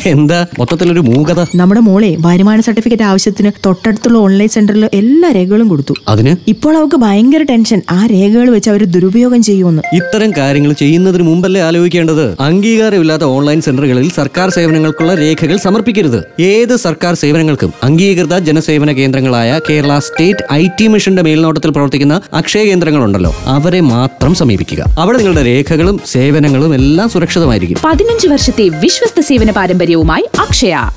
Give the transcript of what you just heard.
എന്താ മൊത്തത്തിലൊരു മൂകത നമ്മുടെ മോളെ വരുമാന സർട്ടിഫിക്കറ്റ് ആവശ്യത്തിന് തൊട്ടടുത്തുള്ള ഓൺലൈൻ സെന്ററിൽ എല്ലാ രേഖകളും കൊടുത്തു അതിന് ഇപ്പോൾ അവൾക്ക് ഭയങ്കര ടെൻഷൻ ആ രേഖകൾ വെച്ച് അവർ ദുരുപയോഗം ചെയ്യുമെന്ന് ഇത്തരം കാര്യങ്ങൾ ചെയ്യുന്നതിന് മുമ്പല്ലേ ആലോചിക്കേണ്ടത് അംഗീകാരമില്ലാത്ത ഓൺലൈൻ സെന്ററുകളിൽ സർക്കാർ സേവനങ്ങൾക്കുള്ള രേഖകൾ സമർപ്പിക്കരുത് ഏത് സർക്കാർ സേവനങ്ങൾക്കും അംഗീകൃത ജനസേവന കേന്ദ്രങ്ങളായ കേരള സ്റ്റേറ്റ് ഐ ടി മിഷന്റെ മേൽനോട്ടത്തിൽ പ്രവർത്തിക്കുന്ന അക്ഷയ കേന്ദ്രങ്ങളുണ്ടല്ലോ അവരെ മാത്രം സമീപിക്കുക അവിടെ നിങ്ങളുടെ രേഖകളും സേവനങ്ങളും എല്ലാം സുരക്ഷിതമായിരിക്കും പതിനഞ്ച് വർഷത്തെ വിശ്വസ്ത സേവന പാരമ്പര്യവുമായി അക്ഷയ